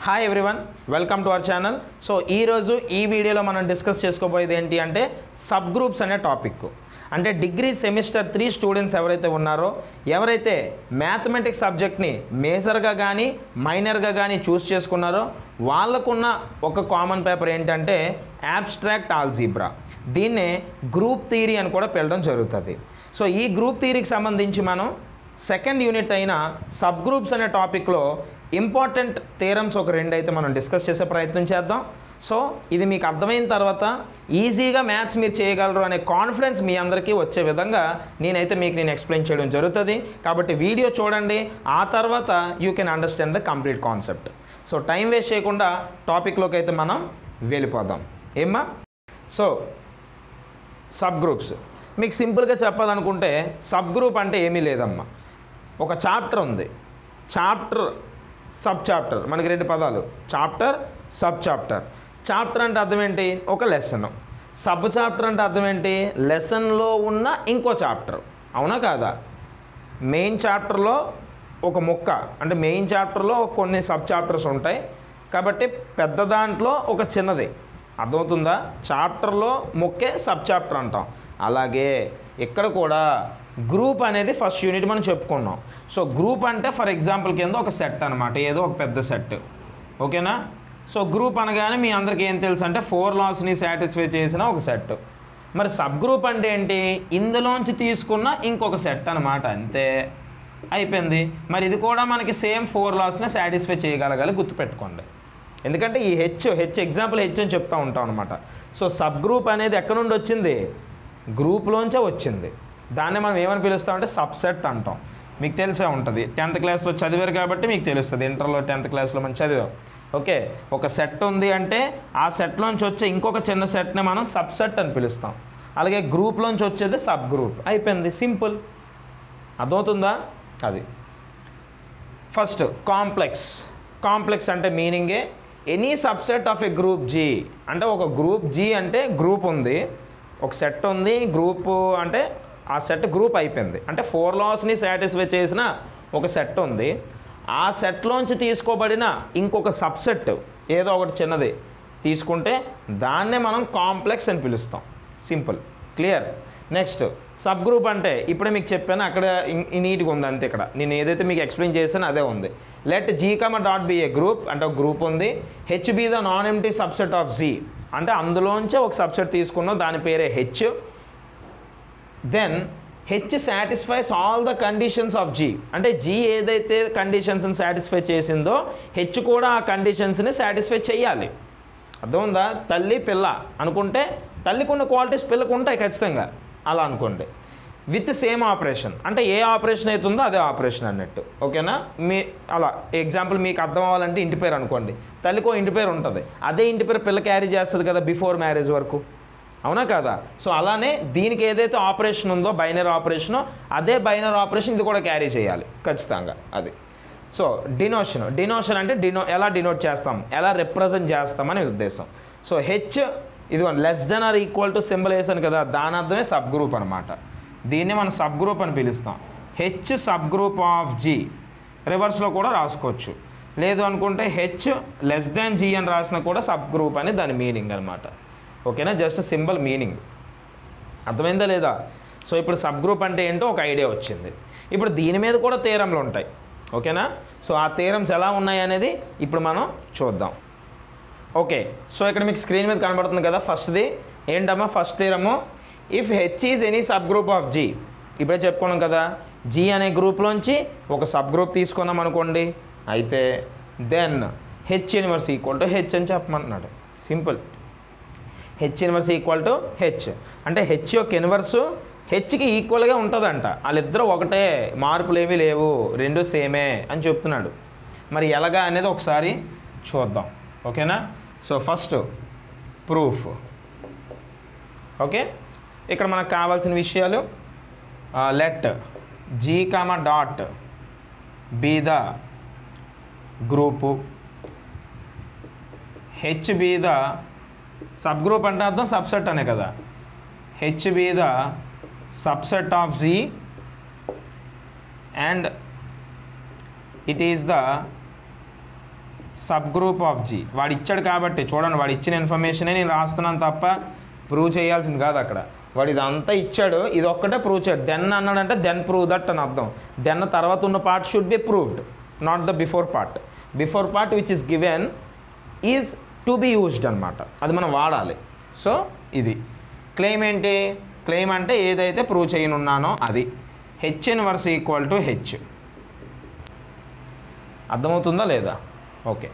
hi everyone welcome to our channel so ఈరోజు ఈ వీడియోలో మనం డిస్కస్ చేసుకోబోయేది ఏంటి అంటే సబ్ గ్రూప్స్ అనే టాపిక్ అంటే డిగ్రీ సెమిస్టర్ త్రీ స్టూడెంట్స్ ఎవరైతే ఉన్నారో ఎవరైతే మ్యాథమెటిక్స్ సబ్జెక్ట్ని మేజర్గా కానీ మైనర్గా కానీ చూస్ చేసుకున్నారో వాళ్ళకున్న ఒక కామన్ పేపర్ ఏంటంటే యాబ్స్ట్రాక్ట్ ఆల్జీబ్రా దీన్నే గ్రూప్ థియరీ అని కూడా పిలవడం జరుగుతుంది సో ఈ గ్రూప్ థియరీకి సంబంధించి మనం సెకండ్ యూనిట్ అయిన సబ్ గ్రూప్స్ అనే టాపిక్లో ఇంపార్టెంట్ థీరమ్స్ ఒక రెండు అయితే మనం డిస్కస్ చేసే ప్రయత్నం చేద్దాం సో ఇది మీకు అర్థమైన తర్వాత ఈజీగా మ్యాథ్స్ మీరు చేయగలరు అనే కాన్ఫిడెన్స్ మీ అందరికీ వచ్చే విధంగా నేనైతే మీకు నేను ఎక్స్ప్లెయిన్ చేయడం జరుగుతుంది కాబట్టి వీడియో చూడండి ఆ తర్వాత you can understand the complete concept so time waste చేయకుండా టాపిక్లోకి అయితే మనం వెళ్ళిపోదాం ఏమ్మా సో సబ్ గ్రూప్స్ మీకు సింపుల్గా చెప్పాలనుకుంటే సబ్ గ్రూప్ అంటే ఏమీ లేదమ్మా ఒక చాప్టర్ ఉంది చాప్టర్ సబ్ చాప్టర్ మనకి రెండు పదాలు చాప్టర్ సబ్ చాప్టర్ చాప్టర్ అంటే అర్థం ఏంటి ఒక లెసన్ సబ్ చాప్టర్ అంటే అర్థం ఏంటి లెసన్లో ఉన్న ఇంకో చాప్టర్ అవునా కాదా మెయిన్ చాప్టర్లో ఒక ముక్క అంటే మెయిన్ చాప్టర్లో కొన్ని సబ్ చాప్టర్స్ ఉంటాయి కాబట్టి పెద్ద దాంట్లో ఒక చిన్నది అర్థమవుతుందా చాప్టర్లో ముక్కే సబ్ చాప్టర్ అంటాం అలాగే ఇక్కడ కూడా గ్రూప్ అనేది ఫస్ట్ యూనిట్ మనం చెప్పుకున్నాం సో గ్రూప్ అంటే ఫర్ ఎగ్జాంపుల్ కింద ఒక సెట్ అనమాట ఏదో ఒక పెద్ద సెట్ ఓకేనా సో గ్రూప్ అనగానే మీ అందరికీ ఏం తెలుసు అంటే ఫోర్ లాస్ని సాటిస్ఫై చేసిన ఒక సెట్ మరి సబ్ గ్రూప్ అంటే ఏంటి ఇందులోంచి తీసుకున్న ఇంకొక సెట్ అనమాట అంతే అయిపోయింది మరి ఇది కూడా మనకి సేమ్ ఫోర్ లాస్ని సాటిస్ఫై చేయగలగాలి గుర్తుపెట్టుకోండి ఎందుకంటే ఈ హెచ్ హెచ్ ఎగ్జాంపుల్ హెచ్ అని చెప్తా ఉంటాం అనమాట సో సబ్ గ్రూప్ అనేది ఎక్కడ నుండి వచ్చింది గ్రూప్లోంచే వచ్చింది దాన్ని మనం ఏమని పిలుస్తామంటే సబ్సెట్ అంటాం మీకు తెలిసే ఉంటుంది టెన్త్ క్లాస్లో చదివారు కాబట్టి మీకు తెలుస్తుంది ఇంటర్లో టెన్త్ క్లాస్లో మనం చదివాం ఓకే ఒక సెట్ ఉంది అంటే ఆ సెట్లోంచి వచ్చే ఇంకొక చిన్న సెట్ని మనం సబ్సెట్ అని పిలుస్తాం అలాగే గ్రూప్లోంచి వచ్చేది సబ్ గ్రూప్ అయిపోయింది సింపుల్ అర్థమవుతుందా అది ఫస్ట్ కాంప్లెక్స్ కాంప్లెక్స్ అంటే మీనింగే any subset of a group G అంటే ఒక గ్రూప్ జీ అంటే గ్రూప్ ఉంది ఒక సెట్ ఉంది గ్రూప్ అంటే ఆ సెట్ గ్రూప్ అయిపోయింది అంటే ఫోర్ లాస్ని సాటిస్ఫై చేసిన ఒక సెట్ ఉంది ఆ సెట్లోంచి తీసుకోబడిన ఇంకొక సబ్సెట్ ఏదో ఒకటి చిన్నది తీసుకుంటే దాన్నే మనం కాంప్లెక్స్ అని పిలుస్తాం simple clear next sub group అంటే ఇప్పుడే మీకు చెప్పాను అక్కడ ఇన్- ఈ నీట్గా ఉంది అంతే ఇక్కడ నేను ఏదైతే మీకు ఎక్స్ప్లెయిన్ చేశానో అదే ఉంది let G comma dot be a group అంటే ఒక గ్రూప్ ఉంది H be the non empty subset of G అంటే అందులోంచే ఒక సబ్సెట్ తీసుకున్నాం దాని పేరే H then H satisfies all the conditions of G అంటే జీ ఏదైతే కండిషన్స్ని సాటిస్ఫై చేసిందో హెచ్ కూడా ఆ కండిషన్స్ని సాటిస్ఫై చేయాలి అర్థముందా తల్లి పిల్ల అనుకుంటే తల్లికి ఉన్న క్వాలిటీస్ పిల్లకు ఉంటాయి ఖచ్చితంగా అలా అనుకోండి విత్ సేమ్ ఆపరేషన్ అంటే ఏ ఆపరేషన్ అవుతుందో అదే ఆపరేషన్ అన్నట్టు ఓకేనా మీ అలా ఎగ్జాంపుల్ మీకు అర్థం అవ్వాలంటే ఇంటి పేరు అనుకోండి తల్లికో ఇంటి పేరు ఉంటుంది అదే ఇంటి పేరు పిల్ల క్యారీ చేస్తుంది కదా బిఫోర్ మ్యారేజ్ వరకు అవునా కదా సో అలానే దీనికి ఏదైతే ఆపరేషన్ ఉందో బైనర్ ఆపరేషనో అదే బైనర్ ఆపరేషన్ ఇది కూడా క్యారీ చేయాలి ఖచ్చితంగా అది సో డినోషన్ డినోషన్ అంటే డినో ఎలా డినోట్ చేస్తాం ఎలా రిప్రజెంట్ చేస్తామనే ఉద్దేశం సో హెచ్ ఇది less than or equal to symbol వేసాను కదా దాని అర్థమే సబ్ గ్రూప్ అనమాట దీన్ని మనం సబ్ గ్రూప్ అని పిలుస్తాం H sub group of G రివర్స్లో కూడా రాసుకోవచ్చు లేదు అనుకుంటే హెచ్ లెస్ దాన్ జీ అని రాసినా కూడా సబ్ గ్రూప్ అని దాని మీనింగ్ అనమాట ఓకేనా జస్ట్ సింబల్ మీనింగ్ అర్థమైందా లేదా సో ఇప్పుడు సబ్ గ్రూప్ అంటే ఏంటో ఒక ఐడియా వచ్చింది ఇప్పుడు దీని మీద కూడా తీరంలు ఉంటాయి ఓకేనా సో ఆ తీరమ్స్ ఎలా ఉన్నాయి అనేది ఇప్పుడు మనం చూద్దాం ఓకే సో ఇక్కడ మీకు స్క్రీన్ మీద కనబడుతుంది కదా ఫస్ట్ది ఏంటమ్మా first theorem if H is any sub group of G ఇప్పుడే చెప్పుకున్నాం కదా జీ అనే గ్రూప్లోంచి ఒక సబ్ గ్రూప్ తీసుకున్నాం అనుకోండి అయితే then H inverse equal to H అని చెప్పమంటున్నాడు simple H inverse equal to H అంటే హెచ్ యొక్క ఇన్వర్సు హెచ్కి ఈక్వల్గా ఉంటుందంట వాళ్ళిద్దరూ ఒకటే మార్పులు ఏమీ లేవు రెండు సేమే అని చెప్తున్నాడు మరి ఎలాగా అనేది ఒకసారి చూద్దాం ఓకేనా సో ఫస్ట్ ప్రూఫ్ ఓకే ఇక్కడ మనకు కావాల్సిన విషయాలు let G comma dot be the group H be the sub group అంటే అర్థం సబ్సెట్ అనే కదా H be the subset of G and it is the sub group of G వాడు ఇచ్చాడు కాబట్టి చూడండి వాడు ఇచ్చిన ఇన్ఫర్మేషనే నేను రాస్తున్నాను తప్ప ప్రూవ్ చేయాల్సింది కాదు అక్కడ వాడు ఇదంతా ఇచ్చాడు ఇది ఒక్కటే ప్రూవ్ చేయడు దెన్ అన్నాడంటే దెన్ ప్రూవ్ దట్ అని అర్థం దెన్ తర్వాత ఉన్న part should be proved not the before part before part which is given is to be used అనమాట అది మనం వాడాలి సో ఇది క్లెయిమ్ ఏంటి క్లెయిమ్ అంటే ఏదైతే ప్రూవ్ చేయనున్నానో అది H inverse equal to H అర్థమవుతుందా లేదా ఓకే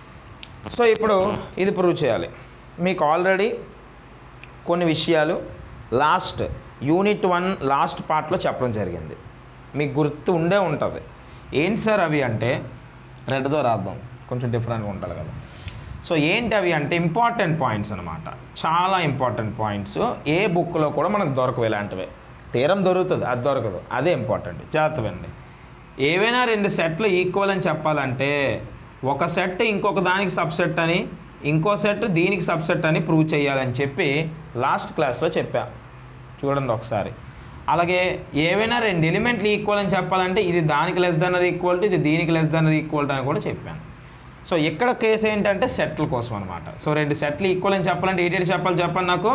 సో ఇప్పుడు ఇది ప్రూవ్ చేయాలి మీకు ఆల్రెడీ కొన్ని విషయాలు లాస్ట్ యూనిట్ వన్ లాస్ట్ పార్ట్లో చెప్పడం జరిగింది మీకు గుర్తు ఉండే ఉంటుంది ఏంటి సార్ అవి అంటే రెడ్తో రాద్దాం కొంచెం డిఫరెంట్గా ఉంటుంది కదా సో ఏంటి అవి అంటే ఇంపార్టెంట్ పాయింట్స్ అనమాట చాలా ఇంపార్టెంట్ పాయింట్స్ ఏ బుక్లో కూడా మనకు దొరకవు ఇలాంటివే తీరం దొరుకుతుంది అది దొరకదు అదే ఇంపార్టెంట్ జాగ్రత్తవండి ఏవైనా రెండు సెట్లు ఈక్వల్ అని చెప్పాలంటే ఒక సెట్ ఇంకొక దానికి సబ్సెట్ అని ఇంకో సెట్ దీనికి సబ్సెట్ అని ప్రూవ్ చేయాలని చెప్పి లాస్ట్ క్లాస్లో చెప్పా చూడండి ఒకసారి అలాగే ఏవైనా రెండు ఎలిమెంట్లు ఈక్వల్ అని చెప్పాలంటే ఇది దానికి లెస్ దన్ ఈక్వల్ టు ఇది దీనికి లెస్ దన్ ఈక్వల్ అని కూడా చెప్పాను సో ఇక్కడ కేసు ఏంటంటే సెట్ల కోసం అనమాట సో రెండు సెట్లు ఈక్వల్ అని చెప్పాలంటే ఏంటి చెప్పాలి చెప్పండి నాకు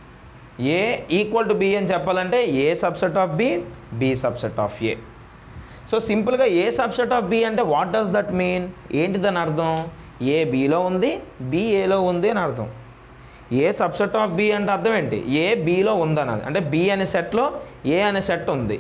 ఏ ఈక్వల్ టు బి అని చెప్పాలంటే A subset of B B subset of A so సింపుల్గా ఏ సబ్సెట్ ఆఫ్ బి అంటే వాట్ డస్ దట్ మీన్ ఏంటి దాని అర్థం ఏ బిలో ఉంది బి ఏలో ఉంది అని అర్థం ఏ సబ్సెట్ ఆఫ్ బి అంటే అర్థం ఏంటి ఏ బిలో ఉందన్నది అంటే బి అనే సెట్లో ఏ అనే సెట్ ఉంది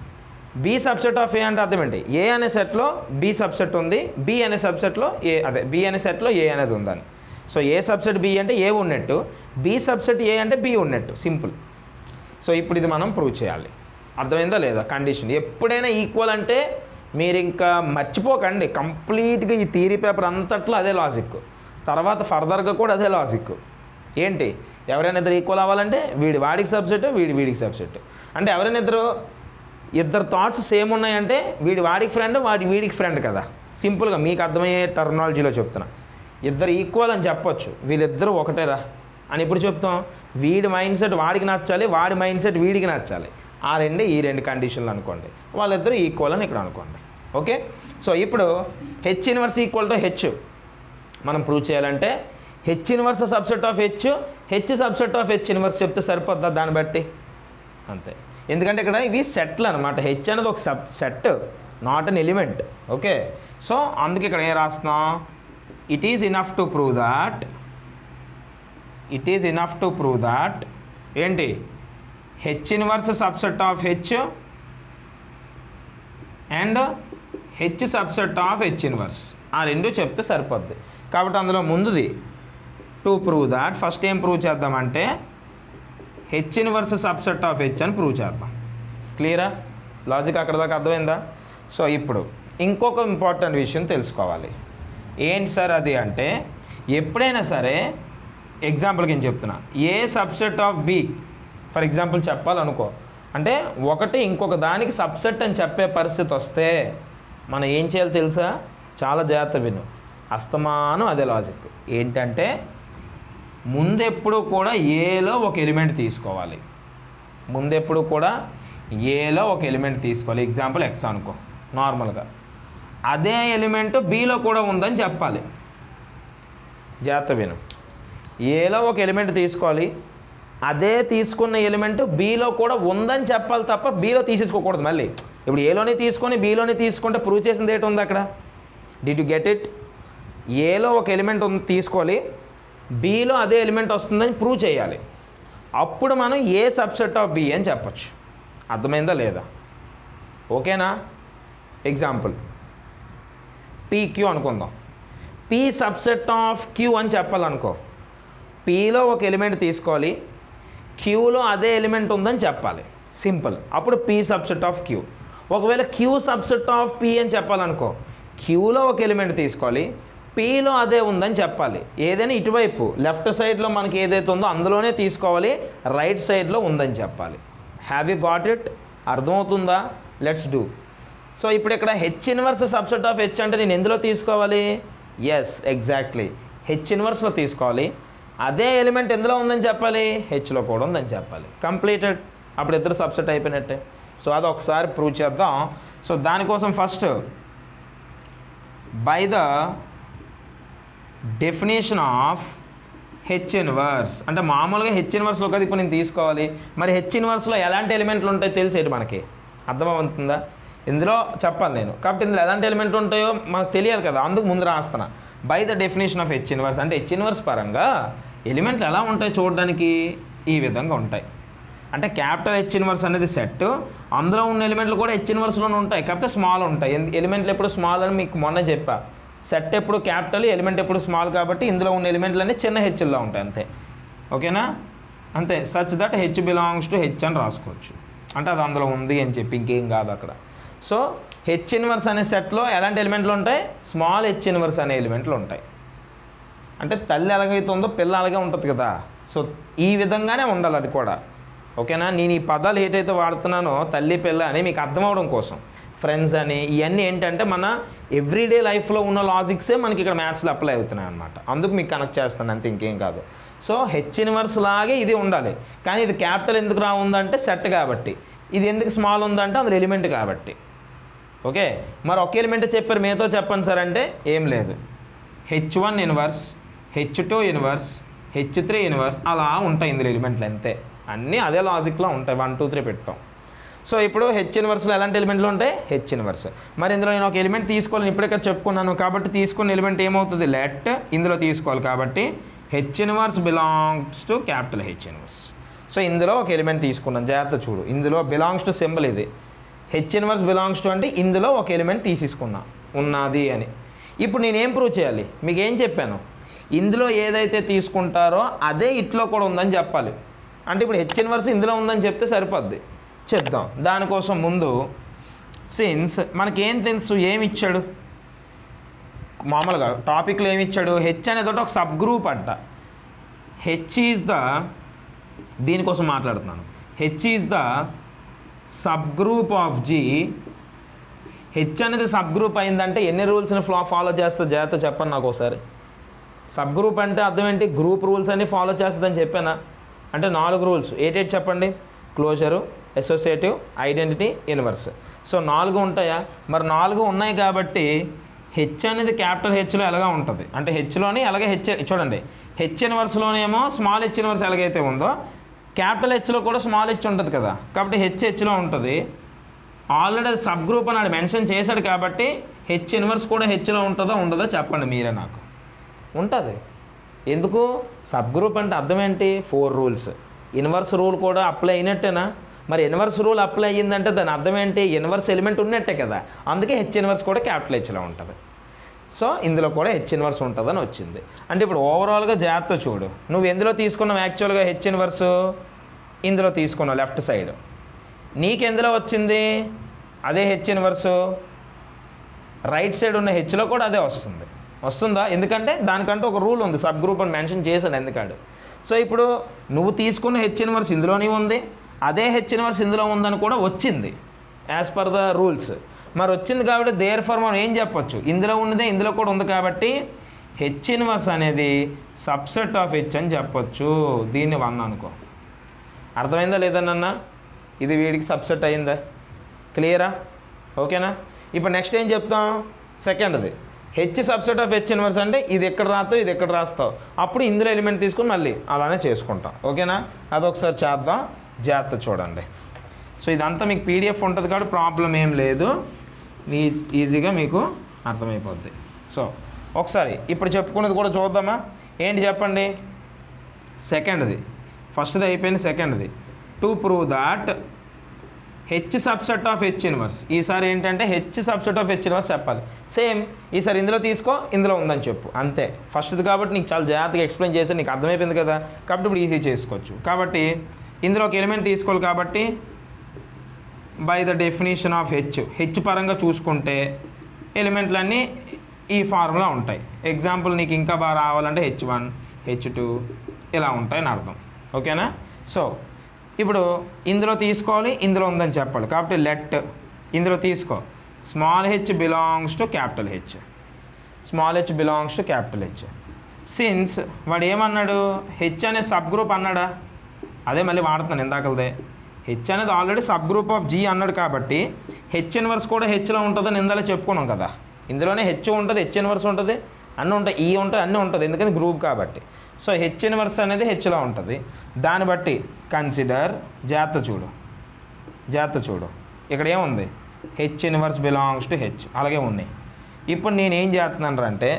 బి సబ్సెట్ ఆఫ్ ఏ అంటే అర్థం ఏంటి ఏ అనే సెట్లో బి సబ్సెట్ ఉంది బి అనే సబ్సెట్లో ఏ అదే బి అనే సెట్లో ఏ అనేది ఉందని సో ఏ సబ్సెట్ బి అంటే ఏ ఉన్నట్టు బి సబ్సెట్ ఏ అంటే బి ఉన్నట్టు సింపుల్ సో ఇప్పుడు ఇది మనం ప్రూవ్ చేయాలి అర్థమైందా లేదా కండిషన్ ఎప్పుడైనా ఈక్వల్ అంటే మీరు ఇంకా మర్చిపోకండి కంప్లీట్గా ఈ థీరీ పేపర్ అంతట్లో అదే లాజిక్ తర్వాత ఫర్దర్గా కూడా అదే లాజిక్ ఏంటి ఎవరైనా ఇద్దరు ఈక్వల్ అవ్వాలంటే వీడి వాడికి సబ్జెక్ట్ వీడి వీడికి సబ్జెక్ట్ అంటే ఎవరైనా ఇద్దరు ఇద్దరు థాట్స్ సేమ్ ఉన్నాయంటే వీడి వాడికి ఫ్రెండ్ వాడి వీడికి ఫ్రెండ్ కదా సింపుల్గా మీకు అర్థమయ్యే టర్మినాలజీలో చెప్తున్నా ఇద్దరు ఈక్వల్ అని చెప్పొచ్చు వీళ్ళిద్దరూ ఒకటేరా అని ఎప్పుడు చెప్తాం వీడి మైండ్ సెట్ వాడికి నచ్చాలి వాడి మైండ్ సెట్ వీడికి నచ్చాలి ఆ రెండే ఈ రెండు కండిషన్లు అనుకోండి వాళ్ళిద్దరూ ఈక్వల్ అని ఇక్కడ అనుకోండి ఓకే సో ఇప్పుడు H inverse equal to H మనం ప్రూవ్ చేయాలంటే H inverse subset of H H subset of H inverse చెప్తే సరిపోద్దా దాన్ని బట్టి అంతే ఎందుకంటే ఇక్కడ ఇవి సెట్లు అనమాట హెచ్ అనేది ఒక sub set not an element okay so అందుకే ఇక్కడ ఏం రాస్తున్నాం it is enough to prove that it is enough to prove that ఏంటి H inverse subset of H and H subset of H inverse ఆ రెండు చెప్తే సరిపోద్ది కాబట్టి అందులో ముందుది టు ప్రూవ్ దాట్ ఫస్ట్ ఏం ప్రూవ్ చేద్దామంటే H inverse subset of H అని ప్రూవ్ చేద్దాం క్లియరా లాజిక్ అక్కడ దాకా అర్థమైందా సో ఇప్పుడు ఇంకొక ఇంపార్టెంట్ విషయం తెలుసుకోవాలి ఏంటి సార్ అది అంటే ఎప్పుడైనా సరే ఎగ్జాంపుల్కి ఏం చెప్తున్నా A subset of B for example చెప్పాలనుకో అంటే ఒకటి ఇంకొక దానికి సబ్సెట్ అని చెప్పే పరిస్థితి వస్తే మనం ఏం చేయాలో తెలుసా చాలా జాగ్రత్త విను అస్తమానం అదే లాజిక్ ఏంటంటే ముందెప్పుడు కూడా ఏలో ఒక ఎలిమెంట్ తీసుకోవాలి ముందెప్పుడు కూడా ఏలో ఒక ఎలిమెంట్ తీసుకోవాలి ఎగ్జాంపుల్ ఎక్స్ అనుకో నార్మల్గా అదే ఎలిమెంట్ బీలో కూడా ఉందని చెప్పాలి జాగ్రత్త విను ఏలో ఒక ఎలిమెంట్ తీసుకోవాలి అదే తీసుకున్న ఎలిమెంట్ బీలో కూడా ఉందని చెప్పాలి తప్ప బీలో తీసేసుకోకూడదు మళ్ళీ ఇప్పుడు ఏలోనే తీసుకొని బీలోనే తీసుకుంటే ప్రూవ్ చేసింది ఏంటి ఉంది అక్కడ డిడ్ యు గెట్ ఇట్ ఏలో ఒక ఎలిమెంట్ ఉంది తీసుకోవాలి బీలో అదే ఎలిమెంట్ వస్తుందని ప్రూవ్ చేయాలి అప్పుడు మనం ఏ సబ్సెట్ ఆఫ్ బి అని చెప్పచ్చు అర్థమైందా లేదా ఓకేనా ఎగ్జాంపుల్ పీక్యూ అనుకుందాం పీ సబ్సెట్ ఆఫ్ క్యూ అని చెప్పాలనుకో పీలో ఒక ఎలిమెంట్ తీసుకోవాలి క్యూలో అదే ఎలిమెంట్ ఉందని చెప్పాలి సింపుల్ అప్పుడు పీ సబ్సెట్ ఆఫ్ క్యూ ఒకవేళ క్యూ సబ్సెట్ ఆఫ్ పీ అని చెప్పాలనుకో క్యూలో ఒక ఎలిమెంట్ తీసుకోవాలి పీలో అదే ఉందని చెప్పాలి ఏదైనా ఇటువైపు లెఫ్ట్ సైడ్లో మనకి ఏదైతే ఉందో అందులోనే తీసుకోవాలి రైట్ సైడ్లో ఉందని చెప్పాలి హ్యావ్ యూ గాట్ ఇట్ అర్థమవుతుందా లెట్స్ డూ సో ఇప్పుడు ఇక్కడ H inverse subset of H అంటే నేను ఎందులో తీసుకోవాలి ఎస్ ఎగ్జాక్ట్లీ హెచ్ ఇన్వర్స్లో తీసుకోవాలి అదే ఎలిమెంట్ ఎందులో ఉందని చెప్పాలి హెచ్లో కూడా ఉందని చెప్పాలి కంప్లీటెడ్ అప్పుడు ఇద్దరు సబ్సెట్ అయిపోయినట్టే సో అది ఒకసారి ప్రూవ్ చేద్దాం సో దానికోసం first by the definition of H inverse అంటే మామూలుగా హెచ్ ఇన్వర్స్లో కదా ఇప్పుడు నేను తీసుకోవాలి మరి హెచ్ ఇన్వర్స్లో ఎలాంటి ఎలిమెంట్లు ఉంటాయో తెలిసేది మనకి అర్థమవుతుందా ఇందులో చెప్పాలి నేను కాబట్టి ఇందులో ఎలాంటి ఎలిమెంట్లు ఉంటాయో మనకు తెలియాలి కదా అందుకు ముందు రాస్తున్నా by the definition of H inverse అంటే హెచ్ ఇన్వర్స్ పరంగా ఎలిమెంట్లు ఎలా ఉంటాయి చూడడానికి ఈ విధంగా ఉంటాయి అంటే క్యాపిటల్ హెచ్ ఇన్వర్స్ అనేది సెట్ అందులో ఉన్న ఎలిమెంట్లు కూడా హెచ్ ఇన్వర్స్లోనే ఉంటాయి కాకపోతే స్మాల్ ఉంటాయి ఎందు- ఎలిమెంట్లు ఎప్పుడు స్మాల్ అని మీకు మొన్న చెప్పా సెట్ ఎప్పుడు క్యాపిటల్ ఎలిమెంట్ ఎప్పుడు స్మాల్ కాబట్టి ఇందులో ఉన్న ఎలిమెంట్లు అన్నీ చిన్న హెచ్ల్లో ఉంటాయి అంతే ఓకేనా అంతే such that H belongs to H అని రాసుకోవచ్చు అంటే అది అందులో ఉంది అని చెప్పి ఇంకేం కాదు అక్కడ సో హెచ్ ఇన్వర్స్ అనే సెట్లో ఎలాంటి ఎలిమెంట్లు ఉంటాయి స్మాల్ హెచ్ ఇన్వర్స్ అనే ఎలిమెంట్లు ఉంటాయి అంటే తల్లి ఎలాగైతే ఉందో పిల్ల అలాగే ఉంటుంది కదా సో ఈ విధంగానే ఉండాలి అది కూడా ఓకేనా నేను ఈ పదాలు ఏటైతే వాడుతున్నానో తల్లి పిల్ల అని మీకు అర్థం అవడం కోసం ఫ్రెండ్స్ అని ఇవన్నీ ఏంటంటే మన ఎవ్రీడే లైఫ్లో ఉన్న లాజిక్సే మనకి ఇక్కడ మ్యాథ్స్లో అప్లై అవుతున్నాయి అనమాట అందుకు మీకు కనెక్ట్ చేస్తాను అంతే ఇంకేం కాదు సో హెచ్ ఇన్వర్స్ లాగే ఇది ఉండాలి కానీ ఇది క్యాపిటల్ ఎందుకు రా ఉందంటే సెట్ కాబట్టి ఇది ఎందుకు స్మాల్ ఉందంటే అందులో ఎలిమెంట్ కాబట్టి ఓకే మరి ఒక ఎలిమెంట్ చెప్పారు మీతో చెప్పండి సార్ అంటే ఏం లేదు H one inverse H two inverse H three inverse అలా ఉంటాయి ఇందులో ఎలిమెంట్లు అంతే అన్నీ అదే లాజిక్లో ఉంటాయి వన్ టూ త్రీ పెడతాం సో ఇప్పుడు హెచ్ ఇన్వర్స్లో ఎలాంటి ఎలిమెంట్లు ఉంటాయి హెచ్ ఇన్వర్స్ మరి ఇందులో నేను ఒక ఎలిమెంట్ తీసుకోవాలని ఇప్పుడే కదా చెప్పుకున్నాను కాబట్టి తీసుకున్న ఎలిమెంట్ ఏమవుతుంది లెట్ ఇందులో తీసుకోవాలి కాబట్టి H inverse belongs to capital H inverse so ఇందులో ఒక ఎలిమెంట్ తీసుకున్నాను జాగ్రత్త చూడు ఇందులో బిలాంగ్స్ టు సింబల్ ఇది హెచ్ ఇన్వర్స్ బిలాంగ్స్ టు అంటే ఇందులో ఒక ఎలిమెంట్ తీసేసుకున్నా ఉన్నది అని ఇప్పుడు నేను ఏం ప్రూవ్ చేయాలి మీకు ఏం చెప్పాను ఇందులో ఏదైతే తీసుకుంటారో అదే ఇట్లో కూడా ఉందని చెప్పాలి అంటే ఇప్పుడు హెచ్ ఇన్వర్స్ ఇందులో ఉందని చెప్తే సరిపోద్ది చెప్దాం దానికోసం ముందు సిన్స్ మనకేం తెలుసు ఏమి ఇచ్చాడు మామూలుగా టాపిక్లో ఏమి ఇచ్చాడు హెచ్ అనేది ఒకటి ఒక సబ్ గ్రూప్ అంట హెచ్ ఈజ్ ద దీనికోసం మాట్లాడుతున్నాను H is the sub group of G H అనేది సబ్ గ్రూప్ అయిందంటే ఎన్ని రూల్స్ని ఫ్లా ఫాలో చేస్తా జాగ్రత్త చెప్పండి నాకు ఒకసారి సబ్ గ్రూప్ అంటే అర్థం ఏంటి గ్రూప్ రూల్స్ అన్ని ఫాలో చేస్తుందని చెప్పానా అంటే నాలుగు రూల్స్ ఏటేటి చెప్పండి closure associative identity inverse so నాలుగు ఉంటాయా మరి నాలుగు ఉన్నాయి కాబట్టి హెచ్ అనేది క్యాపిటల్ హెచ్లో ఎలాగా ఉంటుంది అంటే హెచ్లోని అలాగే హెచ్ చూడండి హెచ్ ఇన్వర్స్లోనేమో స్మాల్ హెచ్ ఇన్వర్స్ ఎలాగైతే ఉందో క్యాపిటల్ హెచ్లో కూడా స్మాల్ హెచ్ ఉంటుంది కదా కాబట్టి హెచ్ హెచ్లో ఉంటుంది ఆల్రెడీ అది సబ్ గ్రూప్ అని ఆడు మెన్షన్ చేశాడు కాబట్టి హెచ్ ఇన్వర్స్ కూడా హెచ్లో ఉంటుందో ఉండదో చెప్పండి మీరే నాకు ఉంటుంది ఎందుకు సబ్ గ్రూప్ అంటే అర్థం ఏంటి ఫోర్ రూల్స్ ఇన్వర్స్ రూల్ కూడా అప్లై అయినట్టేనా మరి ఇన్వర్స్ రూల్ అప్లై అయ్యిందంటే దాని అర్థం ఏంటి ఇన్వర్స్ ఎలిమెంట్ ఉన్నట్టే కదా అందుకే హెచ్ ఇన్వర్స్ కూడా క్యాపిటల్ హెచ్లో ఉంటుంది సో ఇందులో కూడా హెచ్ ఇన్వర్స్ ఉంటుందని వచ్చింది అంటే ఇప్పుడు ఓవరాల్గా జాగ్రత్త చూడు నువ్వు ఎందులో తీసుకున్నావు యాక్చువల్గా హెచ్ ఇన్వర్స్ ఇందులో తీసుకున్నావు లెఫ్ట్ సైడ్ నీకెందులో వచ్చింది అదే హెచ్ ఇన్వర్సు రైట్ సైడ్ ఉన్న హెచ్లో కూడా అదే వస్తుంది వస్తుందా ఎందుకంటే దానికంటే ఒక రూల్ ఉంది సబ్ గ్రూప్ అని మెన్షన్ చేశాడు ఎందుకాడు సో ఇప్పుడు నువ్వు తీసుకున్న హెచ్ ఇన్వర్స్ ఇందులోనే ఉంది అదే హెచ్ ఇన్వర్స్ ఇందులో ఉందని కూడా వచ్చింది యాజ్ పర్ ద రూల్స్ మరి వచ్చింది కాబట్టి దేర్ ఫర్ మనం ఏం చెప్పొచ్చు ఇందులో ఉన్నదే ఇందులో కూడా ఉంది కాబట్టి హెచ్ ఇన్వర్స్ అనేది సబ్సెట్ ఆఫ్ హెచ్ అని చెప్పొచ్చు దీన్ని వన్ అనుకో అర్థమైందా లేదన్న ఇది వీడికి సబ్సెట్ అయిందా క్లియరా ఓకేనా ఇప్పుడు నెక్స్ట్ ఏం చెప్తాం సెకండ్ది H subset of H inverse అంటే ఇది ఎక్కడ రాస్తావు ఇది ఎక్కడ రాస్తావు అప్పుడు ఇందులో ఎలిమెంట్ తీసుకుని మళ్ళీ అలానే చేసుకుంటాం ఓకేనా అదొకసారి చేద్దాం జాగ్రత్త చూడండి సో ఇదంతా మీకు పీడిఎఫ్ ఉంటుంది కాబట్టి ప్రాబ్లం ఏం లేదు మీ ఈజీగా మీకు అర్థమైపోద్ది సో ఒకసారి ఇప్పుడు చెప్పుకున్నది కూడా చూద్దామా ఏంటి చెప్పండి సెకండ్ది ఫస్ట్ది అయిపోయింది సెకండ్ది to prove that H subset of H inverse ఈసారి ఏంటంటే H subset of H inverse చెప్పాలి సేమ్ ఈసారి ఇందులో తీసుకో ఇందులో ఉందని చెప్పు అంతే ఫస్ట్ది కాబట్టి నీకు చాలా జాగ్రత్తగా ఎక్స్ప్లెయిన్ చేస్తే నీకు అర్థమైపోయింది కదా కాబట్టి ఇప్పుడు ఈజీ చేసుకోవచ్చు కాబట్టి ఇందులో ఒక ఎలిమెంట్ తీసుకోవాలి కాబట్టి by the definition of H H పరంగా చూసుకుంటే ఎలిమెంట్లన్నీ ఈ ఫార్ములా ఉంటాయి ఎగ్జాంపుల్ నీకు ఇంకా బాగా రావాలంటే హెచ్ వన్ హెచ్ టూ ఇలా ఉంటాయని అర్థం ఓకేనా సో ఇప్పుడు ఇందులో తీసుకోవాలి ఇందులో ఉందని చెప్పాలి కాబట్టి లెట్ ఇందులో తీసుకో small H belongs to capital H small H belongs to capital H since వాడు ఏమన్నాడు హెచ్ అనే సబ్ గ్రూప్ అన్నాడా అదే మళ్ళీ వాడుతాను ఇందాకలదే హెచ్ అనేది already sub group of G అన్నాడు కాబట్టి హెచ్ ఇన్వర్స్ కూడా హెచ్లో ఉంటుందని ఇందులో చెప్పుకున్నాం కదా ఇందులోనే హెచ్ ఉంటుంది హెచ్ ఇన్వర్స్ ఉంటుంది అన్నీ ఉంటాయి ఈ ఉంటాయి అన్నీ ఉంటుంది ఎందుకంటే గ్రూప్ కాబట్టి సో హెచ్ ఇన్వర్స్ అనేది హెచ్లో ఉంటుంది దాన్ని బట్టి కన్సిడర్ జాగ్రత్త చూడు జాగ్రత్త చూడు ఇక్కడ ఏముంది H inverse belongs to H అలాగే ఉన్నాయి ఇప్పుడు నేను ఏం చేస్తున్నాను అంటే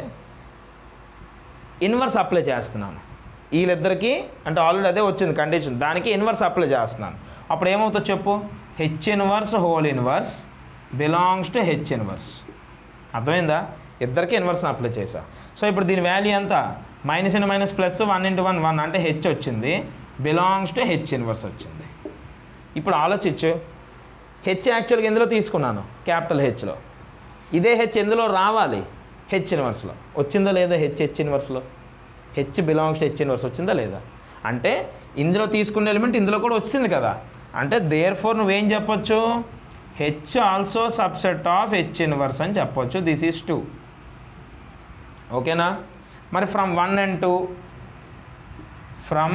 ఇన్వర్స్ అప్లై చేస్తున్నాను వీళ్ళిద్దరికి అంటే ఆల్రెడీ అదే వచ్చింది కండిషన్ దానికి ఇన్వర్స్ అప్లై చేస్తున్నాను అప్పుడు ఏమవుతుందో చెప్పు H inverse whole inverse belongs to H inverse అర్థమైందా ఇద్దరికి ఇన్వర్స్ని అప్లై చేసా సో ఇప్పుడు దీని వాల్యూ ఎంత minus into minus plus one into one one అంటే హెచ్ వచ్చింది బిలాంగ్స్ టు హెచ్ ఇన్వర్స్ వచ్చింది ఇప్పుడు ఆలోచించు హెచ్ యాక్చువల్గా ఎందులో తీసుకున్నాను క్యాపిటల్ హెచ్లో ఇదే హెచ్ ఎందులో రావాలి హెచ్ ఇన్వర్స్లో వచ్చిందా లేదా హెచ్ హెచ్ ఇన్వర్స్లో H belongs to H inverse వచ్చిందా లేదా అంటే ఇందులో తీసుకున్న ఎలిమెంట్ ఇందులో కూడా వచ్చింది కదా అంటే దేర్ ఫోర్ నువ్వేం చెప్పొచ్చు H also subset of H inverse అని చెప్పొచ్చు దిస్ ఈజ్ టూ ఓకేనా మరి from one and two from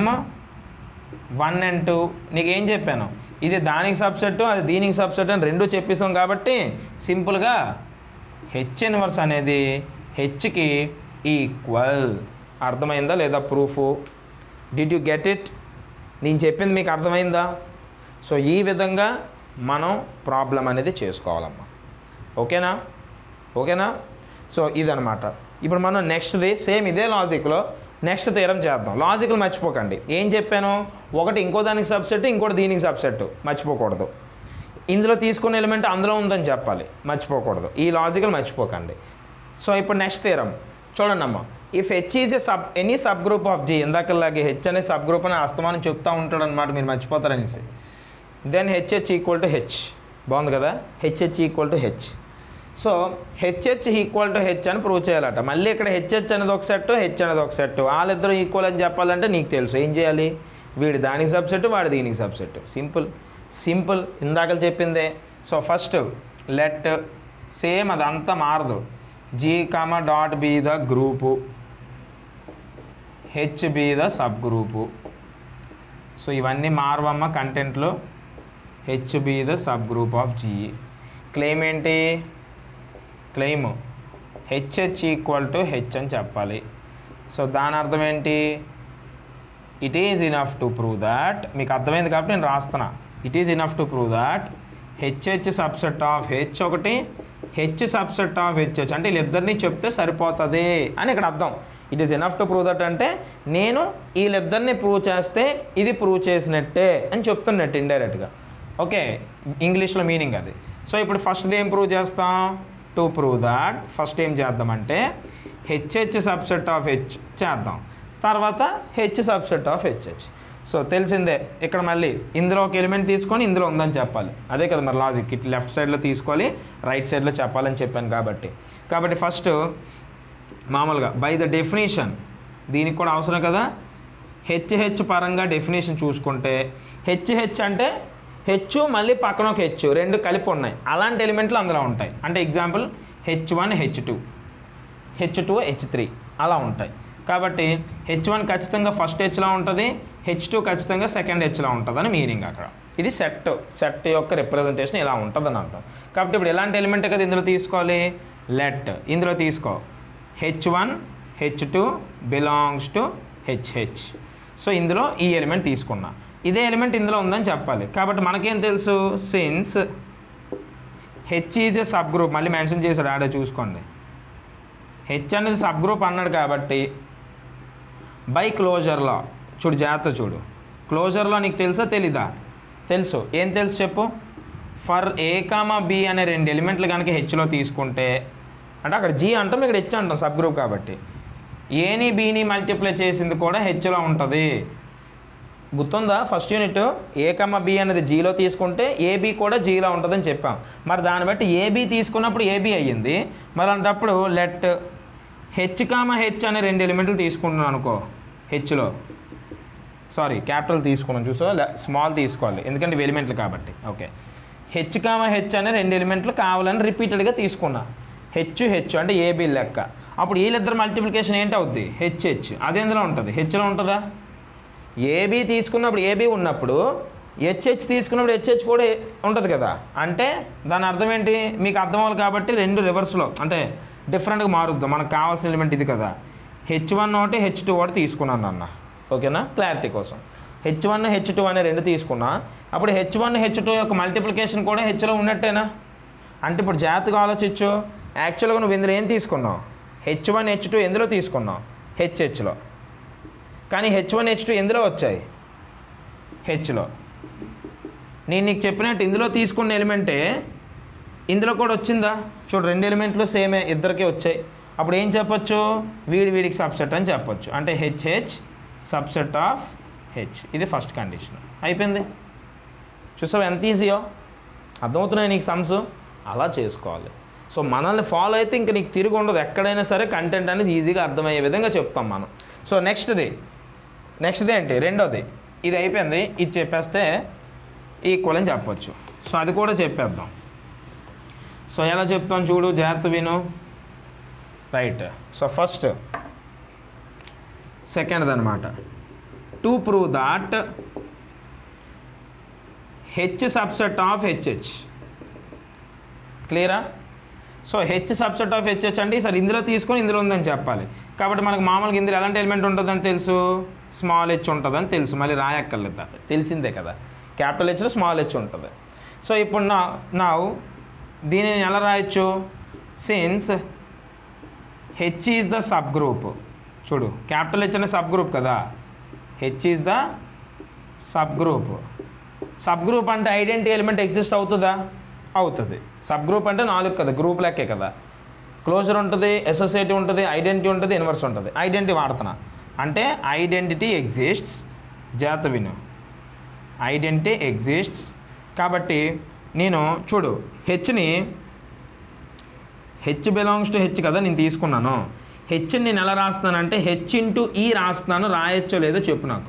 one and two నీకేం చెప్పాను ఇది దానికి సబ్సెట్ అది దీనికి సబ్సెట్ అని రెండు చెప్పేసాం కాబట్టి సింపుల్గా హెచ్ ఇన్వర్స్ అనేది హెచ్కి ఈక్వల్ అర్థమైందా లేదా proof did you get it నేను చెప్పింది మీకు అర్థమైందా సో ఈ విధంగా మనం ప్రాబ్లం అనేది చేసుకోవాలమ్మా ఓకేనా ఓకేనా సో ఇదనమాట ఇప్పుడు మనం నెక్స్ట్ది సేమ్ ఇదే లాజిక్లో నెక్స్ట్ తీరం చేద్దాం లాజికల్ మర్చిపోకండి ఏం చెప్పాను ఒకటి ఇంకో దానికి సబ్సెట్ ఇంకోటి దీనికి సబ్సెట్ మర్చిపోకూడదు ఇందులో తీసుకున్న ఎలిమెంట్ అందులో ఉందని చెప్పాలి మర్చిపోకూడదు ఈ లాజికల్ మర్చిపోకండి సో ఇప్పుడు నెక్స్ట్ తీరం చూడండి అమ్మా if H is a sub any sub group of G ఇందాకలాగే హెచ్ అనే సబ్ గ్రూప్ అని అస్తమానం చెప్తా ఉంటాడు అనమాట మీరు మర్చిపోతారనేసి then H H equal to H బాగుంది కదా H H equal to H so H H equal to H అని ప్రూవ్ చేయాలట మళ్ళీ ఇక్కడ హెచ్హెచ్ అనేది ఒక సెట్ హెచ్ అనేది ఒక సెట్ వాళ్ళిద్దరూ ఈక్వల్ అని చెప్పాలంటే నీకు తెలుసు ఏం చేయాలి వీడి దానికి సబ్సెట్ వాడి దీనికి సబ్సెట్ సింపుల్ సింపుల్ ఇందాక చెప్పిందే సో ఫస్ట్ లెట్ సేమ్ అదంతా మారదు G comma dot be the group H be the sub group so ఇవన్నీ మారవమ్మ కంటెంట్లో H be the sub group of G claim ఏంటి claim H H equal to H అని చెప్పాలి సో దాని అర్థం ఏంటి it is enough to prove that మీకు అర్థమైంది కాబట్టి నేను రాస్తున్నా it is enough to prove that H H subset of H ఒకటి హెచ్ సబ్సెట్ ఆఫ్ హెచ్హెచ్ అంటే వీళ్ళిద్దరిని చెప్తే సరిపోతుంది అని ఇక్కడ అర్థం it is enough to prove that అంటే నేను వీళ్ళిద్దరిని ప్రూవ్ చేస్తే ఇది ప్రూవ్ చేసినట్టే అని చెప్తున్నట్టు ఇండైరెక్ట్గా ఓకే ఇంగ్లీష్లో మీనింగ్ అది సో ఇప్పుడు ఫస్ట్ ఏం ప్రూవ్ చేస్తాం టు ప్రూవ్ దాట్ ఫస్ట్ ఏం చేద్దామంటే హెచ్హెచ్ సబ్సెట్ ఆఫ్ హెచ్ చేద్దాం తర్వాత H subset of H H so తెలిసిందే ఇక్కడ మళ్ళీ ఇందులో ఒక ఎలిమెంట్ తీసుకొని ఇందులో ఉందని చెప్పాలి అదే కదా మరి లాజిక్ ఇట్ లెఫ్ట్ సైడ్లో తీసుకోవాలి రైట్ సైడ్లో చెప్పాలని చెప్పాను కాబట్టి కాబట్టి ఫస్ట్ మామూలుగా బై ద డెఫినేషన్ దీనికి కూడా అవసరం కదా హెచ్హెచ్ పరంగా డెఫినేషన్ చూసుకుంటే హెచ్హెచ్ అంటే హెచ్ మళ్ళీ పక్కన ఒక హెచ్ రెండు కలిపి ఉన్నాయి అలాంటి ఎలిమెంట్లు అందులో ఉంటాయి అంటే example H one H two H two H three అలా ఉంటాయి కాబట్టి హెచ్ వన్ ఖచ్చితంగా ఫస్ట్ హెచ్లో ఉంటుంది హెచ్ టూ ఖచ్చితంగా సెకండ్ హెచ్లో ఉంటుందని మీనింగ్ అక్కడ ఇది సెట్ సెట్ యొక్క రిప్రజెంటేషన్ ఇలా ఉంటుందని అర్థం కాబట్టి ఇప్పుడు ఎలాంటి ఎలిమెంట్ కదా ఇందులో తీసుకోవాలి లెట్ ఇందులో తీసుకో H one H two belongs to H H so ఇందులో ఈ ఎలిమెంట్ తీసుకున్నా ఇదే ఎలిమెంట్ ఇందులో ఉందని చెప్పాలి కాబట్టి మనకేం తెలుసు since H is a sub group మళ్ళీ మెన్షన్ చేశాడు ఆడే చూసుకోండి హెచ్ అనేది సబ్ గ్రూప్ అన్నాడు కాబట్టి బై క్లోజర్లో చూడు జాగ్రత్త చూడు క్లోజర్లో నీకు తెలుసా తెలీదా తెలుసు ఏం తెలుసు చెప్పు ఫర్ ఏ కామా బి అనే రెండు ఎలిమెంట్లు కనుక హెచ్లో తీసుకుంటే అంటే అక్కడ జీ అంటాం ఇక్కడ హెచ్ అంటాం సబ్ గ్రూప్ కాబట్టి ఏని బీని మల్టిప్లై చేసింది కూడా హెచ్లో ఉంటుంది గుర్తుందా first unit A comma B అనేది జీలో తీసుకుంటే ఏబీ కూడా జీలో ఉంటుందని చెప్పాం మరి దాన్ని బట్టి ఏబీ తీసుకున్నప్పుడు ఏబీ అయ్యింది మరి అలాంటప్పుడు లెట్ హెచ్ కామ హెచ్ అనే రెండు ఎలిమెంట్లు తీసుకుంటున్నాను అనుకో హెచ్లో సారీ క్యాపిటల్ తీసుకున్నాం చూసో స్మాల్ తీసుకోవాలి ఎందుకంటే ఇవి ఎలిమెంట్లు కాబట్టి ఓకే హెచ్ కామ హెచ్ అనే రెండు ఎలిమెంట్లు కావాలని రిపీటెడ్గా తీసుకున్నా హెచ్ హెచ్ అంటే ఏబీ లెక్క అప్పుడు వీళ్ళిద్దరు మల్టిప్లికేషన్ ఏంటి అవుద్ది హెచ్ హెచ్ అది ఎందులో ఉంటుంది హెచ్లో ఉంటుందా ఏబీ తీసుకున్నప్పుడు ఏబీ ఉన్నప్పుడు హెచ్హెచ్ తీసుకున్నప్పుడు హెచ్హెచ్ కూడా ఉంటుంది కదా అంటే దాని అర్థం ఏంటి మీకు అర్థం అవ్వాలి కాబట్టి రెండు రివర్స్లో అంటే డిఫరెంట్గా మారుద్దాం మనకు కావాల్సిన ఎలిమెంట్ ఇది కదా హెచ్ వన్ ఒకటి హెచ్ టూ ఒకటి తీసుకున్నాను అన్న ఓకేనా క్లారిటీ కోసం హెచ్ వన్ హెచ్ టూ అనే రెండు తీసుకున్నా అప్పుడు హెచ్ వన్ హెచ్ టూ యొక్క మల్టిప్లికేషన్ కూడా హెచ్లో ఉన్నట్టేనా అంటే ఇప్పుడు జాగ్రత్తగా ఆలోచించు యాక్చువల్గా నువ్వు ఇందులో ఏం తీసుకున్నావు హెచ్ వన్ హెచ్ టూ ఎందులో తీసుకున్నావు హెచ్హెచ్లో కానీ హెచ్ వన్ హెచ్ టూ ఎందులో వచ్చాయి హెచ్లో నేను నీకు చెప్పినట్టు ఇందులో తీసుకున్న ఎలిమెంటే ఇందులో కూడా వచ్చిందా చూడు రెండు ఎలిమెంట్లు సేమే ఇద్దరికి వచ్చాయి అప్పుడు ఏం చెప్పొచ్చు వీడి వీడికి సబ్సెట్ అని చెప్పొచ్చు అంటే హెచ్హెచ్ సబ్సెట్ ఆఫ్ హెచ్ ఇది ఫస్ట్ కండిషన్ అయిపోయింది చూసావు ఎంత ఈజీయో అర్థమవుతున్నాయి నీకు సమ్స్ అలా చేసుకోవాలి సో మనల్ని ఫాలో అయితే ఇంక నీకు తిరిగి ఉండదు ఎక్కడైనా సరే కంటెంట్ అనేది ఈజీగా అర్థమయ్యే విధంగా చెప్తాం మనం సో నెక్స్ట్ది నెక్స్ట్ది ఏంటి రెండోది ఇది అయిపోయింది ఇది చెప్పేస్తే ఈక్వల్ అని చెప్పొచ్చు సో అది కూడా చెప్పేద్దాం సో ఎలా చెప్తాం చూడు జాగ్రత్త విను రైట్ సో ఫస్ట్ సెకండ్ అనమాట to prove that H subset of H H క్లియరా so H subset of H H అంటే సరే ఇందులో తీసుకొని ఇందులో ఉందని చెప్పాలి కాబట్టి మనకు మామూలుగా ఇందులో ఎలాంటి ఎలిమెంట్ ఉంటుందని తెలుసు స్మాల్ హెచ్ ఉంటుందని తెలుసు మళ్ళీ రాయక్కర్లేదు అది తెలిసిందే కదా క్యాపిటల్ హెచ్లో స్మాల్ హెచ్ ఉంటుంది సో ఇప్పుడు నా నా దీనిని ఎలా రాయొచ్చు since H is the sub subgroup చూడు క్యాపిటల్ హెచ్ అనే సబ్ గ్రూప్ కదా H is the sub subgroup sub group అంటే ఐడెంటిటీ ఎలిమెంట్ ఎగ్జిస్ట్ అవుతుందా అవుతుంది సబ్ గ్రూప్ అంటే నాలుగు కదా గ్రూప్ లెక్కే కదా క్లోజర్ ఉంటుంది అసోసియేటివ్ ఉంటుంది ఐడెంటిటీ ఉంటుంది ఇన్వర్స్ ఉంటుంది ఐడెంటిటీ వాడుతున్నా అంటే ఐడెంటిటీ ఎగ్జిస్ట్స్ జాత విను ఐడెంటిటీ ఎగ్జిస్ట్స్ కాబట్టి నేను చూడు హెచ్ని హెచ్ బిలాంగ్స్ టు హెచ్ కదా నేను తీసుకున్నాను హెచ్ని నేను ఎలా రాస్తున్నానంటే హెచ్ ఇంటూ ఈ రాస్తున్నాను రాయొచ్చో లేదో చెప్పు నాకు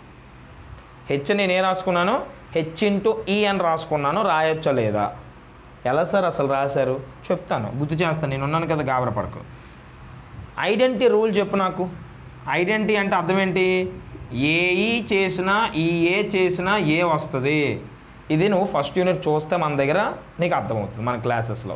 హెచ్ నేను ఏ రాసుకున్నాను హెచ్ ఇంటూ ఈ అని రాసుకున్నాను రాయొచ్చో లేదా ఎలా సార్ అసలు రాశారు చెప్తాను గుర్తు చేస్తాను నేను ఉన్నాను కదా గాబరపడకు ఐడెంటిటీ రూల్ చెప్పు నాకు ఐడెంటిటీ అంటే అర్థం ఏంటి ఏఈ చేసినా ఈ ఏ చేసినా ఏ వస్తుంది ఇది నువ్వు ఫస్ట్ యూనిట్ చూస్తే మన దగ్గర నీకు అర్థమవుతుంది మన క్లాసెస్లో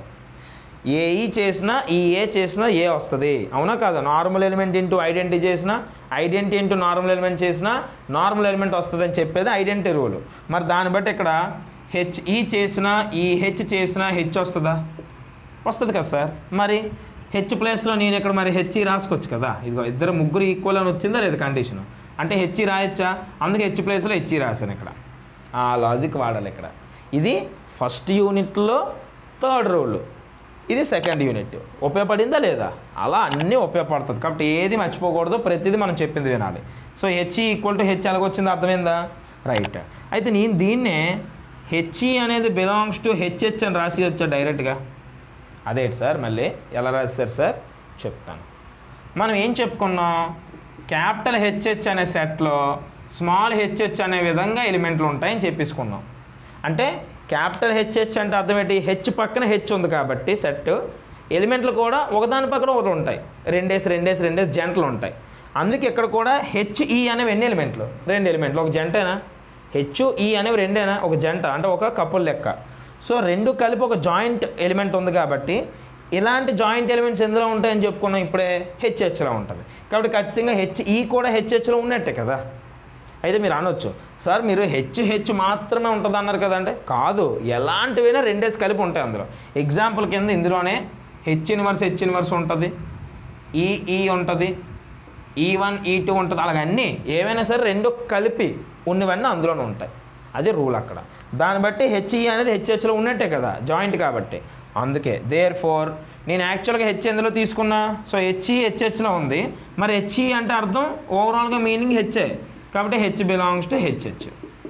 ఏఈ చేసినా ఈ ఏ చేసినా ఏ వస్తుంది అవునా కాదా నార్మల్ ఎలిమెంట్ ఇంటూ ఐడెంటిటీ చేసినా ఐడెంటిటీ ఇంటూ నార్మల్ ఎలిమెంట్ చేసినా నార్మల్ ఎలిమెంట్ వస్తుంది అని చెప్పేది ఐడెంటిటీ రూల్ మరి దాన్ని బట్టి ఇక్కడ హెచ్ ఈ చేసినా ఈ హెచ్ చేసినా హెచ్ వస్తుందా వస్తుంది కదా సార్ మరి హెచ్ ప్లేస్లో నేను ఇక్కడ మరి హెచ్ రాసుకోవచ్చు కదా ఇదిగో ఇద్దరు ముగ్గురు ఈక్వల్ అని వచ్చిందా లేదు కండిషన్ అంటే హెచ్ రాయొచ్చా అందుకే హెచ్ ప్లేస్లో హెచ్ రాశాను ఇక్కడ ఆ లాజిక్ వాడాలి ఇక్కడ ఇది ఫస్ట్ యూనిట్లో థర్డ్ రూల్ ఇది సెకండ్ యూనిట్ ఉపయోగపడిందా లేదా అలా అన్నీ ఉపయోగపడుతుంది కాబట్టి ఏది మర్చిపోకూడదు ప్రతిదీ మనం చెప్పింది వినాలి so H equal to H ఎలాగొచ్చిందో అర్థమైందా రైట్ అయితే నేను దీన్నే హెచ్ఈ అనేది బిలాంగ్స్ టు హెచ్హెచ్ అని రాసి వచ్చా డైరెక్ట్గా అదేంటి సార్ మళ్ళీ ఎలా రాశారు సార్ చెప్తాను మనం ఏం చెప్పుకున్నాం క్యాపిటల్ హెచ్హెచ్ అనే సెట్లో స్మాల్ హెచ్హెచ్ అనే విధంగా ఎలిమెంట్లు ఉంటాయని చెప్పేసుకున్నాం అంటే క్యాపిటల్ హెచ్హెచ్ అంటే అర్థం ఏంటి హెచ్ పక్కన హెచ్ ఉంది కాబట్టి సెట్ ఎలిమెంట్లు కూడా ఒకదాని పక్కన ఒకటి ఉంటాయి రెండేసి రెండేసి రెండేసి జంటలు ఉంటాయి అందుకే ఇక్కడ కూడా హెచ్ఈ అనేవి ఎన్ని ఎలిమెంట్లు రెండు ఎలిమెంట్లు ఒక జంటేనా హెచ్ ఈ అనేవి రెండేనా ఒక జంట అంటే ఒక కపుల్ లెక్క సో రెండు కలిపి ఒక జాయింట్ ఎలిమెంట్ ఉంది కాబట్టి ఇలాంటి జాయింట్ ఎలిమెంట్స్ ఎందులో ఉంటాయని చెప్పుకున్నాం ఇప్పుడే హెచ్హెచ్లో ఉంటుంది కాబట్టి ఖచ్చితంగా హెచ్ ఈ కూడా హెచ్హెచ్లో ఉన్నట్టే కదా అయితే మీరు అనొచ్చు సార్ మీరు హెచ్ హెచ్ మాత్రమే ఉంటుంది అన్నారు కదంటే కాదు ఎలాంటివైనా రెండేసి కలిపి ఉంటాయి అందులో ఎగ్జాంపుల్ కింద ఇందులోనే హెచ్ ఇన్వర్స్ హెచ్ ఇన్వర్స్ ఉంటుంది ఈ ఈ ఉంటుంది ఈ వన్ ఈ టూ ఉంటుంది అలాగ అన్నీ ఏవైనా సరే రెండు కలిపి ఉన్నవన్నీ అందులోనే ఉంటాయి అది రూల్ అక్కడ దాన్ని బట్టి హెచ్ఈ అనేది హెచ్హెచ్లో ఉన్నట్టే కదా జాయింట్ కాబట్టి అందుకే దేర్ ఫోర్ నేను యాక్చువల్గా హెచ్ ఎందులో తీసుకున్నా సో హెచ్ఈ హెచ్హెచ్లో ఉంది మరి హెచ్ఈ అంటే అర్థం ఓవరాల్గా మీనింగ్ హెచ్ఏ కాబట్టి హెచ్ బిలాంగ్స్ టు హెచ్హెచ్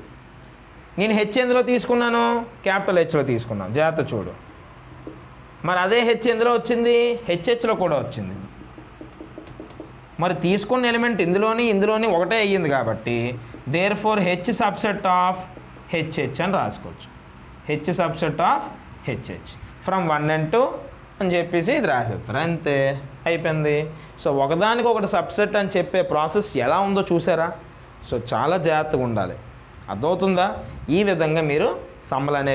నేను హెచ్ ఎందులో తీసుకున్నాను క్యాపిటల్ హెచ్లో తీసుకున్నాను జాగ్రత్త చూడు మరి అదే హెచ్ ఎందులో వచ్చింది హెచ్హెచ్లో కూడా వచ్చింది మరి తీసుకున్న ఎలిమెంట్ ఇందులోని ఇందులోని ఒకటే అయ్యింది కాబట్టి therefore H subset of H H అని రాసుకోవచ్చు H subset of H H from one and two అని చెప్పేసి ఇది రాసేస్తారు అంతే అయిపోయింది సో ఒకదానికి ఒకటి సబ్సెట్ అని చెప్పే ప్రాసెస్ ఎలా ఉందో చూసారా సో చాలా జాగ్రత్తగా ఉండాలి అర్థమవుతుందా ఈ విధంగా మీరు సమ్మలు అనేవి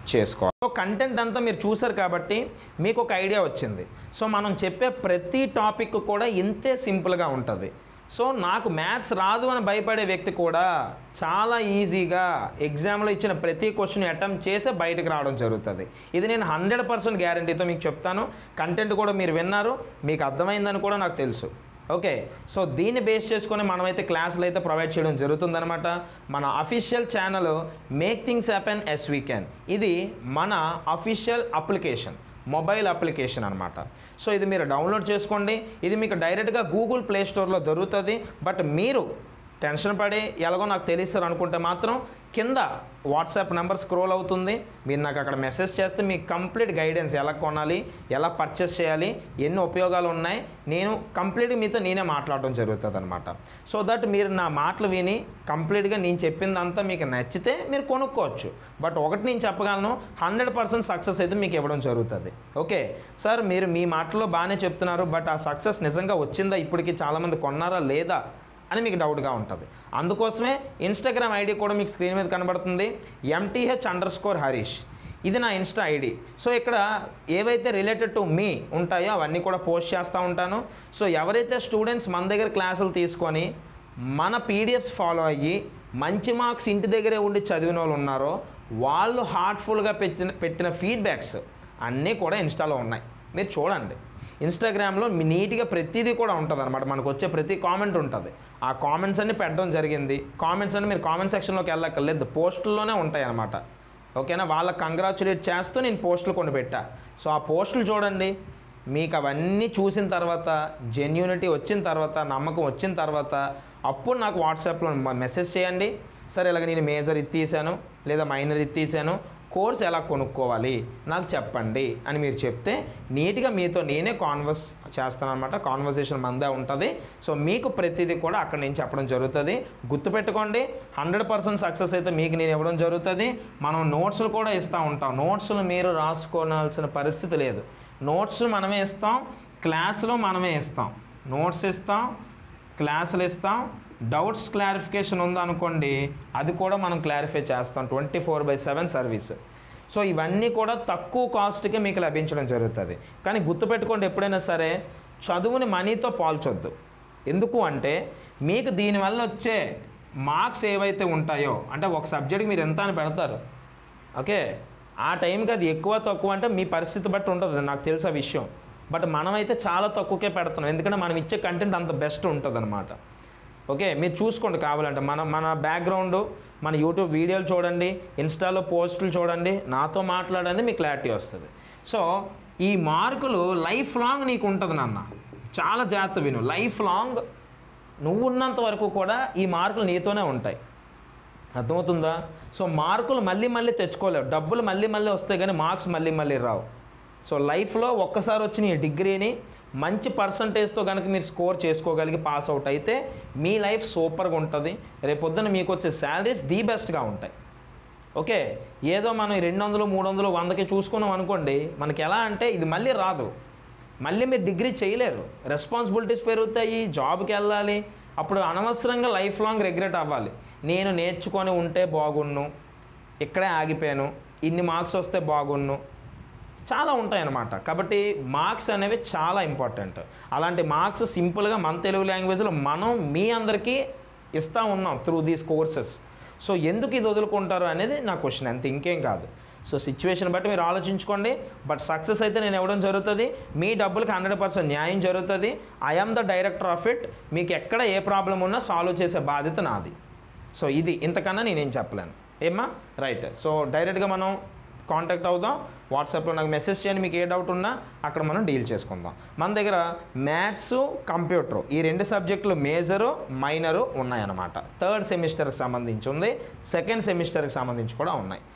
చేసుకోవాలి సో కంటెంట్ అంతా మీరు చూసారు కాబట్టి మీకు ఒక ఐడియా వచ్చింది సో మనం చెప్పే ప్రతి టాపిక్ కూడా ఇంతే సింపుల్గా ఉంటుంది సో నాకు మ్యాథ్స్ రాదు అని భయపడే వ్యక్తి కూడా చాలా ఈజీగా ఎగ్జామ్లో ఇచ్చిన ప్రతి క్వశ్చన్ అటెంప్ట్ చేసే బయటకు రావడం జరుగుతుంది ఇది నేను హండ్రెడ్ పర్సెంట్ గ్యారంటీతో మీకు చెప్తాను కంటెంట్ కూడా మీరు విన్నారు మీకు అర్థమైందని కూడా నాకు తెలుసు ఓకే సో దీన్ని బేస్ చేసుకొని మనమైతే క్లాసులు అయితే ప్రొవైడ్ చేయడం జరుగుతుందనమాట మన official channel make things happen as we can ఇది మన అఫీషియల్ అప్లికేషన్ మొబైల్ అప్లికేషన్ అనమాట సో ఇది మీరు డౌన్లోడ్ చేసుకోండి ఇది మీకు డైరెక్ట్గా గూగుల్ ప్లే స్టోర్లో దొరుకుతుంది బట్ మీరు టెన్షన్ పడి ఎలాగో నాకు తెలిస్తారు అనుకుంటే మాత్రం కింద వాట్సాప్ నెంబర్ స్క్రోల్ అవుతుంది మీరు నాకు అక్కడ మెసేజ్ చేస్తే మీకు కంప్లీట్ గైడెన్స్ ఎలా కొనాలి ఎలా పర్చేస్ చేయాలి ఎన్ని ఉపయోగాలు ఉన్నాయి నేను కంప్లీట్ మీతో నేనే మాట్లాడడం జరుగుతుంది అనమాట సో దట్ మీరు నా మాటలు విని కంప్లీట్గా నేను చెప్పిందంతా మీకు నచ్చితే మీరు కొనుక్కోవచ్చు బట్ ఒకటి నేను చెప్పగలను హండ్రెడ్ పర్సెంట్ సక్సెస్ అయితే మీకు ఇవ్వడం జరుగుతుంది ఓకే సార్ మీరు మీ మాటలో బాగానే చెప్తున్నారు బట్ ఆ సక్సెస్ నిజంగా వచ్చిందా ఇప్పటికి చాలామంది కొన్నారా లేదా అని మీకు డౌట్గా ఉంటుంది అందుకోసమే ఇన్స్టాగ్రామ్ ఐడి కూడా మీకు స్క్రీన్ మీద కనబడుతుంది ఎంటీహెచ్ అండర్ స్కోర్ హరీష్ ఇది నా ఇన్స్టా ఐడి సో ఇక్కడ ఏవైతే రిలేటెడ్ టు మీ ఉంటాయో అవన్నీ కూడా పోస్ట్ చేస్తూ ఉంటాను సో ఎవరైతే స్టూడెంట్స్ మన దగ్గర క్లాసులు తీసుకొని మన పీడిఎఫ్స్ ఫాలో అయ్యి మంచి మార్క్స్ ఇంటి దగ్గరే ఉండి చదివిన వాళ్ళు ఉన్నారో వాళ్ళు హార్ట్ఫుల్గా పెట్టిన పెట్టిన ఫీడ్బ్యాక్స్ అన్నీ కూడా ఇన్స్టాలో ఉన్నాయి మీరు చూడండి ఇన్స్టాగ్రామ్లో మీ నీట్గా ప్రతిదీ కూడా ఉంటుంది అనమాట మనకు వచ్చే ప్రతి కామెంట్ ఉంటుంది ఆ కామెంట్స్ అన్ని పెట్టడం జరిగింది కామెంట్స్ అన్ని మీరు కామెంట్ సెక్షన్లోకి వెళ్ళక్కర్లేదు పోస్టుల్లోనే ఉంటాయి అనమాట ఓకేనా వాళ్ళకి కంగ్రాచులేట్ చేస్తూ నేను పోస్టులు కొన్ని పెట్టా సో ఆ పోస్టులు చూడండి మీకు అవన్నీ చూసిన తర్వాత జెన్యూనిటీ వచ్చిన తర్వాత నమ్మకం వచ్చిన తర్వాత అప్పుడు నాకు వాట్సాప్లో మెసేజ్ చేయండి సరే ఇలాగ నేను మేజర్ ఇది తీశాను లేదా మైనర్ ఇది తీశాను కోర్స్ ఎలా కొనుక్కోవాలి నాకు చెప్పండి అని మీరు చెప్తే నీట్గా మీతో నేనే కాన్వర్స్ చేస్తానన్నమాట కాన్వర్సేషన్ మందే ఉంటుంది సో మీకు ప్రతిదీ కూడా అక్కడ నేను చెప్పడం జరుగుతుంది గుర్తుపెట్టుకోండి హండ్రెడ్ పర్సెంట్ సక్సెస్ అయితే మీకు నేను ఇవ్వడం జరుగుతుంది మనం నోట్స్లు కూడా ఇస్తూ ఉంటాం నోట్స్లు మీరు రాసుకోవాల్సిన పరిస్థితి లేదు నోట్స్ మనమే ఇస్తాం క్లాసులో మనమే ఇస్తాం నోట్స్ ఇస్తాం క్లాసులు ఇస్తాం డౌట్స్ క్లారిఫికేషన్ ఉందనుకోండి అది కూడా మనం క్లారిఫై చేస్తాం twenty four by seven service so ఇవన్నీ కూడా తక్కువ కాస్ట్కి మీకు లభించడం జరుగుతుంది కానీ గుర్తుపెట్టుకోండి ఎప్పుడైనా సరే చదువుని మనీతో పోల్చొద్దు ఎందుకు అంటే మీకు దీనివల్ల వచ్చే మార్క్స్ ఏవైతే ఉంటాయో అంటే ఒక సబ్జెక్ట్కి మీరు ఎంత అని పెడతారు ఓకే ఆ టైంకి అది ఎక్కువ తక్కువ అంటే మీ పరిస్థితి బట్టి ఉంటుంది నాకు తెలుసు ఆ విషయం బట్ మనమైతే చాలా తక్కువకే పెడుతున్నాం ఎందుకంటే మనం ఇచ్చే కంటెంట్ అంత బెస్ట్ ఉంటుంది అనమాట ఓకే మీరు చూసుకోండి కావాలంటే మన మన బ్యాక్గ్రౌండ్ మన యూట్యూబ్ వీడియోలు చూడండి ఇన్స్టాలో పోస్టులు చూడండి నాతో మాట్లాడండి మీకు క్లారిటీ వస్తుంది సో ఈ మార్కులు లైఫ్ లాంగ్ నీకు ఉంటుంది నాన్న చాలా జాగ్రత్త విను లైఫ్ లాంగ్ నువ్వు ఉన్నంత వరకు కూడా ఈ మార్కులు నీతోనే ఉంటాయి అర్థమవుతుందా సో మార్కులు మళ్ళీ మళ్ళీ తెచ్చుకోలేవు డబ్బులు మళ్ళీ మళ్ళీ వస్తాయి కానీ మార్క్స్ మళ్ళీ మళ్ళీ రావు సో లైఫ్లో ఒక్కసారి వచ్చిన ఈ డిగ్రీని మంచి పర్సంటేజ్తో కనుక మీరు స్కోర్ చేసుకోగలిగి పాస్ అవుట్ అయితే మీ లైఫ్ సూపర్గా ఉంటుంది రేపొద్దున మీకు వచ్చే శాలరీస్ ది బెస్ట్గా ఉంటాయి ఓకే ఏదో మనం ఈ రెండు వందలు మూడు వందలు వందకి చూసుకున్నాం అనుకోండి మనకి ఎలా అంటే ఇది మళ్ళీ రాదు మళ్ళీ మీరు డిగ్రీ చేయలేరు రెస్పాన్సిబిలిటీస్ పెరుగుతాయి జాబ్కి వెళ్ళాలి అప్పుడు అనవసరంగా లైఫ్ లాంగ్ రిగ్రెట్ అవ్వాలి నేను నేర్చుకొని ఉంటే బాగున్ను ఇక్కడే ఆగిపోయాను ఇన్ని మార్క్స్ వస్తే బాగున్ను చాలా ఉంటాయన్నమాట కాబట్టి మార్క్స్ అనేవి చాలా ఇంపార్టెంట్ అలాంటి మార్క్స్ సింపుల్గా మన తెలుగు లాంగ్వేజ్లో మనం మీ అందరికీ ఇస్తూ ఉన్నాం త్రూ దీస్ కోర్సెస్ సో ఎందుకు ఇది వదులుకుంటారు అనేది నా క్వశ్చన్ అంతే ఇంకేం కాదు సో సిచ్యువేషన్ బట్టి మీరు ఆలోచించుకోండి బట్ సక్సెస్ అయితే నేను ఇవ్వడం జరుగుతుంది మీ డబ్బులకి హండ్రెడ్ పర్సెంట్ న్యాయం జరుగుతుంది I'm the director of it మీకు ఎక్కడ ఏ ప్రాబ్లం ఉన్నా సాల్వ్ చేసే బాధ్యత నాది సో ఇది ఇంతకన్నా నేనేం చెప్పలేను ఏమ్మా రైట్ సో డైరెక్ట్గా మనం కాంటాక్ట్ అవుదాం వాట్సాప్లో నాకు మెసేజ్ చేయండి మీకు ఏ డౌట్ ఉన్నా అక్కడ మనం డీల్ చేసుకుందాం మన దగ్గర మ్యాథ్స్ కంప్యూటర్ ఈ రెండు సబ్జెక్టులు మేజరు మైనరు ఉన్నాయన్నమాట థర్డ్ సెమిస్టర్కి సంబంధించి ఉంది సెకండ్ సెమిస్టర్కి సంబంధించి కూడా ఉన్నాయి